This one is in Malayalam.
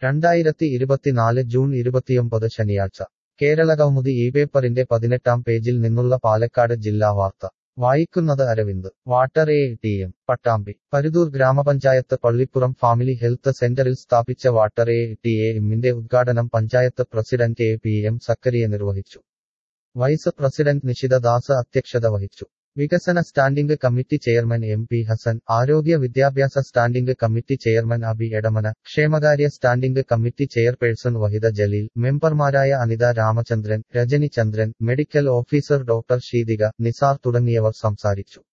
രണ്ടായിരത്തി ഇരുപത്തിനാല് ജൂൺ ഇരുപത്തിയൊമ്പത് ശനിയാഴ്ച കേരളകൗമുദി ഈ പേപ്പറിന്റെ പതിനെട്ടാം പേജിൽ നിന്നുള്ള പാലക്കാട് ജില്ലാ വാർത്ത വായിക്കുന്നത് Aravind water A T M Pattambi Paruthur ഗ്രാമപഞ്ചായത്ത് പള്ളിപ്പുറം ഫാമിലി ഹെൽത്ത് സെന്ററിൽ സ്ഥാപിച്ച വാട്ടർ എ ടി എ എമ്മിന്റെ ഉദ്ഘാടനം panchayat president A P M Zakariya നിർവഹിച്ചു വൈസ് പ്രസിഡന്റ് നിഷിത ദാസ് അധ്യക്ഷത വഹിച്ചു വികസന standing committee chairman M P Hasan ആരോഗ്യ വിദ്യാഭ്യാസ standing committee chairman Abi Edamana ക്ഷേമകാര്യ standing committee chairperson Vahida Jaleel മെമ്പർമാരായ Anitha Ramachandran Rajani Chandran medical officer doctor Sheethika Nisar തുടങ്ങിയവർ സംസാരിച്ചു